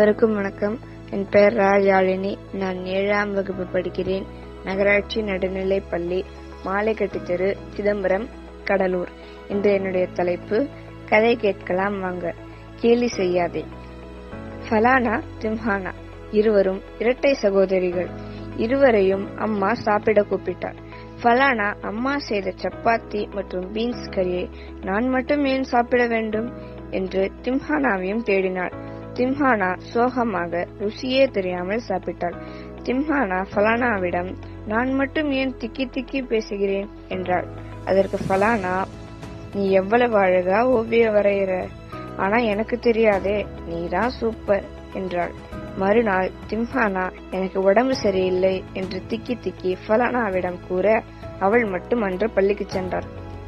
அனைவருக்கும் வணக்கம் என் பெயர் ராஜாழினி நான் ஏழாம் வகுப்பு படிக்கிறேன் நகராட்சி நடுநிலைப் பள்ளி மாலைக்கட்டு தெரு சிதம்பரம் கடலூர் இன்று என்னுடைய தலைப்பு கதை கேட்கலாம் வாங்க கேலி செய்யாதே ஃபலானா திம்ஹானா இருவரும் இரட்டை சகோதரிகள் இருவரையும் அம்மா சாப்பிட கூப்பிட்டார் ஃபலானா அம்மா செய்த சப்பாத்தி மற்றும் பீன்ஸ் கறியை நான் மட்டும் ஏன் சாப்பிட வேண்டும் என்று திம்ஹானாவையும் தேடினாள் திம்ஹானா சோகமாக ருசியே தெரியாமல் சாப்பிட்டாள் திம்ஹானா ஃபலானாவிடம் நான் மட்டும் ஏன் திக்கி திக்கி பேசுகிறேன் என்றாள் அதற்கு ஃபலானா நீ எவ்வளவு அழகா ஓவியம் வரைகிற ஆனா எனக்கு தெரியாதே நீதான் சூப்பர் என்றாள் மறுநாள் திம்ஹானா எனக்கு உடம்பு சரியில்லை என்று திக்கி திக்கி ஃபலானாவிடம் கூற அவள் மட்டும் அன்று பள்ளிக்கு சென்றாள்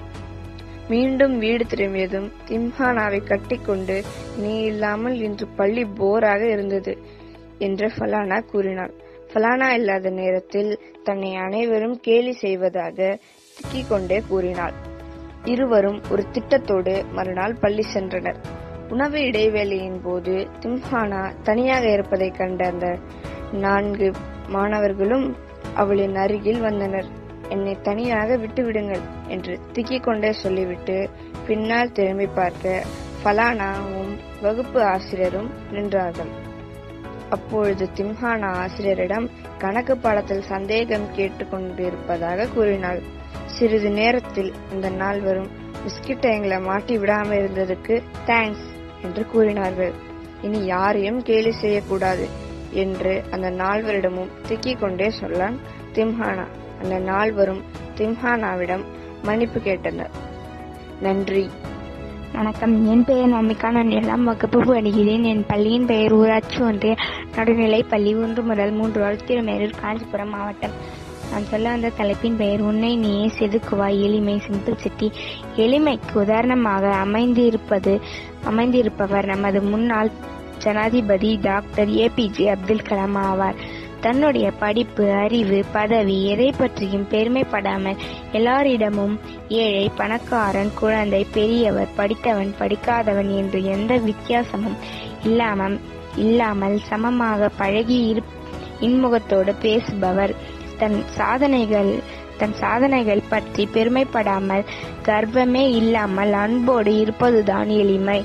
மீண்டும் வீடு திரும்பியதும் திம்ஹானாவை கட்டிக்கொண்டு நீ இல்லாமல் இன்று பள்ளி போராக இருந்தது என்று ஃபலானா கூறினாள் ஃபலானா இல்லாத நேரத்தில் தன்னை அனைவரும் கேலி செய்வதாக திக்கிக் கொண்டே கூறினாள் இருவரும் ஒரு திட்டத்தோடு மறுநாள் பள்ளி சென்றனர் உணவு இடைவேளையின் போது திம்ஹானா தனியாக இருப்பதை கண்ட அந்த நான்கு மாணவர்களும் அவளின் அருகில் வந்தனர் என்னை தனியாக விட்டு விடுங்கள் என்று திக்கிக் கொண்டே சொல்லிவிட்டு பின்னால் திரும்பி பார்க்க ஃபலானாவும் வகுப்பு ஆசிரியரும் நின்றார்கள் அப்பொழுது திம்ஹானா ஆசிரியரிடம் கணக்கு பாடத்தில் சந்தேகம் கேட்டுக்கொண்டிருப்பதாக கூறினாள் சிறிது நேரத்தில் அந்த நால்வரும் பிஸ்கிட்டை எங்களை மாட்டி விடாம இருந்ததுக்கு தேங்க்ஸ் என்று கூறினார்கள் இனி யாரையும் கேலி செய்யக்கூடாது என்று அந்த நால்வரிடமும் திக்கிக் கொண்டே சொல்லான் திம்ஹானா அந்த நால்வரும் திம்ஹானாவிடம் மன்னிப்பு கேட்டனர் நன்றி வணக்கம் என் பெயர் நமிகா நான் ஏழாம் வகுப்பு படிக்கிறேன் என் பள்ளியின் பெயர் ஊராட்சி ஒன்றிய நடுநிலை பள்ளி ஒன்று முதல் மூன்று வளர்த்திருமேரூர் காஞ்சிபுரம் மாவட்டம் நான் சொல்ல வந்த தலைப்பின் பெயர் உன்னை நீயே செதுக்குவாய் எளிமை சிம்பிள் சிட்டி எளிமைக்கு உதாரணமாக அமைந்திருப்பது அமைந்திருப்பவர் நமது முன்னாள் ஜனாதிபதி டாக்டர் ஏபிஜே அப்துல் கலாம் ஆவார் தன்னுடைய படிப்பு அறிவு பதவி எதை பற்றியும் பெருமைப்படாமல் எல்லாரிடமும் ஏழை பணக்காரன் குழந்தை பெரியவர் படித்தவன் படிக்காதவன் என்று எந்த வித்தியாசமும் இல்லாமல் இல்லாமல் சமமாக பழகி இன்முகத்தோடு பேசுபவர் தன் சாதனைகள் தன் சாதனைகள் பற்றி பெருமைப்படாமல் கர்வமே இல்லாமல் அன்போடு இருப்பதுதான் எளிமை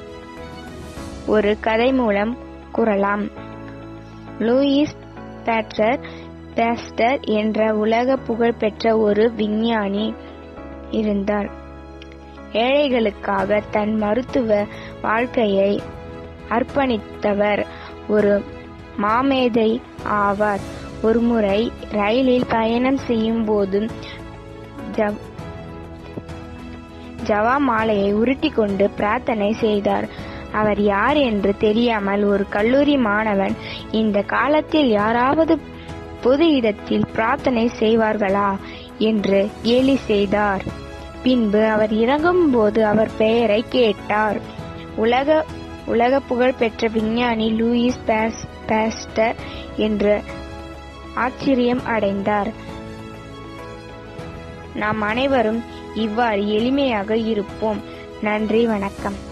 ஒரு கதை மூலம் கூறலாம் லூயிஸ் பேட்டர் பேஸ்டர் என்ற உலக புகழ்பெற்ற ஒரு விஞ்ஞானி இருந்தார் ஏழைகளுக்காக தன் மருத்துவ வாழ்க்கையை அர்ப்பணித்தவர் ஒரு மாமேதை ஆவார் ஒருமுறை ரயிலில் பயணம் செய்யும் போது ஜவா மாலையை உருட்டி கொண்டு பிரார்த்தனை செய்தார் அவர் யார் என்று தெரியாமல் ஒரு கல்லூரி மாணவன் இந்த காலத்தில் யாராவது பொது இடத்தில் பிரார்த்தனை செய்வார்களா என்று கேலி செய்தார் பின்பு அவர் இறங்கும் போது அவர் பெயரை கேட்டார் உலக உலக புகழ் பெற்ற விஞ்ஞானி லூயிஸ் பாஸ்டர் என்று ஆச்சரியம் அடைந்தார் நாம் அனைவரும் இவ்வாறு எளிமையாக இருப்போம் நன்றி வணக்கம்